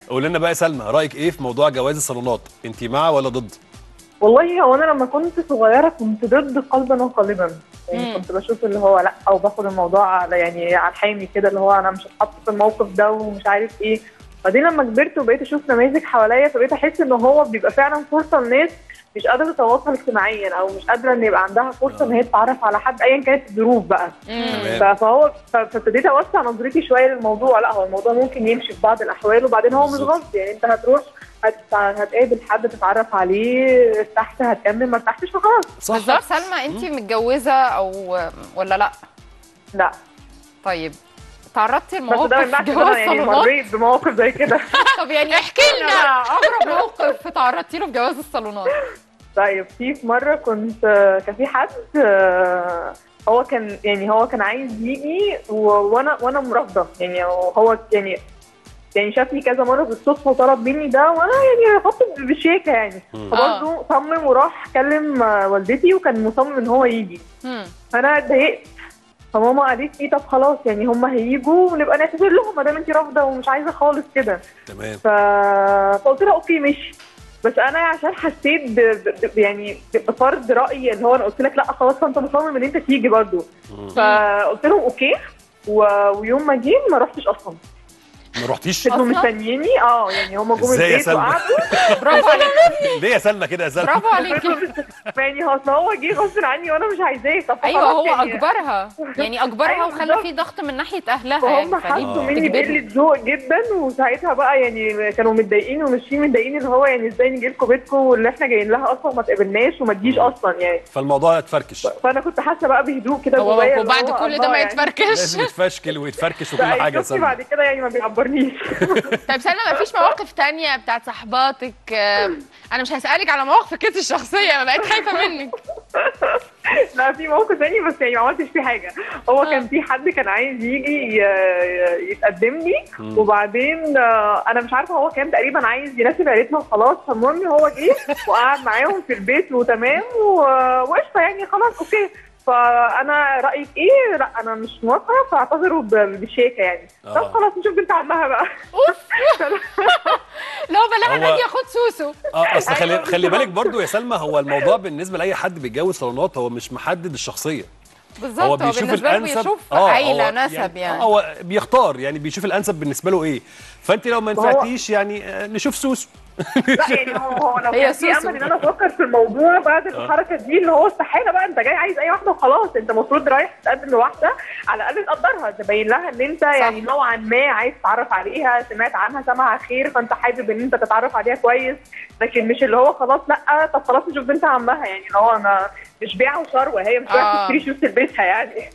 قول لنا بقى يا سلمى رايك ايه في موضوع جواز الصالونات انت مع ولا ضد والله هو انا لما كنت صغيره كنت ضد قلبا وقالبا يعني مم. كنت بشوف اللي هو لا او باخد الموضوع على يعني على الحامي كده اللي هو انا مش هتحط في الموقف ده ومش عارف ايه بعدين لما كبرت وبقيت اشوف نماذج حواليا فبقيت احس ان هو بيبقى فعلا فرصه لناس مش قادره تتواصل اجتماعيا او مش قادره ان يبقى عندها فرصه ان هي تتعرف على حد ايا كانت الظروف بقى تمام. ف- فهو ف- فابتديت اوسع نظرتي شويه للموضوع لا هو الموضوع ممكن يمشي في بعض الاحوال وبعدين هو مش بالظبط. غلط يعني انت هتروح هت- هتقابل حد تتعرف عليه ارتحت هتكمل ما ارتحتش فخلاص صح بالظبط سلمى انت متجوزه او ولا لا لا طيب تعرضتي بس لمواقف ده ما يمنعش ان جواز انا يعني صالونات مريت بمواقف زي كده طب يعني احكي لنا اغرب موقف تعرضتي له في جواز الصالونات طيب في في مره كنت كان في حد آه، هو كان يعني هو كان عايز يجي و- وانا وانا مرافضه يعني هو يعني يعني شافني كذا مره بالصدفه وطلب مني ده وانا يعني خدت بشيكه يعني مم. فبرضه صمم وراح كلم آه، والدتي وكان مصمم ان هو يجي هم. فانا اتضايقت فماما قالت لي طب خلاص يعني هم هيجوا ونبقى نعتذر لهم ما دام انت رافضه ومش عايزه خالص كده تمام ف... فقلت لها اوكي ماشي بس انا عشان حسيت ب... ب... ب- يعني بفرض رايي اللي هو انا قلت لك لا خلاص فانت مصمم ان انت تيجي برضه مم. فقلت لهم اوكي و... ويوم ما جه ما رحتش اصلا ما رحتيش كانوا أصلاً؟ مستنييني اه يعني هم جم إزاي يا البيت سلمى؟ وقعدوا برافو عليكي ليه يا سلمى كده يا سلمى برافو عليكي يعني هو أصل هو جه غصب عني وانا مش عايزاه طب ايوه خلاص هو يعني اجبرها يعني اجبرها أيوة وخلى بالظبط. في ضغط من ناحيه اهلها يعني فهم فدي حسوا مني بتجبرهم. بقله ذوق جدا وساعتها بقى يعني كانوا متضايقين وماشيين متضايقين اللي هو يعني ازاي نجي لكم بيتكم واللي احنا جايين لها اصلا ما تقابلناش وما تجيش اصلا يعني فالموضوع اتفركش فانا كنت حاسه بقى بهدوء كده هو جوايا اللي وبعد هو كل ده الله ما يعني. يتفركش لازم يتفشكل ويتفركش وكل لا، حاجه يا شفتي سلمى بعد كده يعني ما بيعبرنيش طيب سلمى ما فيش مواقف تانية بتاعت صحباتك آه، انا مش هسألك على مواقفك انت الشخصية انا بقيت خايفة منك لا في موقف تاني بس يعني ما عملتش فيه حاجه هو آه. كان في حد كان عايز يجي ي- يتقدم لي مم. وبعدين آه، انا مش عارفه هو كان تقريبا عايز يناسب عيلتنا وخلاص فالمهم هو جه وقعد معاهم في البيت وتمام و- وقشطه يعني خلاص اوكي فانا رايك ايه؟ لا انا مش موافقه فاعتذروا ب- بشيكه يعني آه. طب خلاص نشوف بنت عمها بقى لو بلاها هو- نادية خد سوسو اه اصل خلي أيوة خلي بالك بالظبط. برضو يا سلمى هو الموضوع بالنسبه لاي حد بيتجوز صالونات هو مش محدد الشخصيه بالظبط هو بالنسبة له بيشوف آه، عيلة هو نسب يعني آه، هو بيختار يعني بيشوف الانسب بالنسبه له ايه فانت لو ما هو- نفعتيش يعني آه، نشوف سوسو لا يعني هو هو لو هي كان في سوسو. امل ان انا افكر في الموضوع بعد الحركه دي اللي هو استحاله بقى انت جاي عايز اي واحده وخلاص انت المفروض رايح تقدم لواحده على الاقل تقدرها تبين لها ان انت يعني نوعا ما عايز تتعرف عليها سمعت عنها سمعها خير فانت حابب ان انت تتعرف عليها كويس لكن مش اللي هو خلاص لا طب خلاص نشوف بنت عمها يعني اللي هو انا مش بيع وثروه هي مش رايحه آه. تشتري شوز تلبسها يعني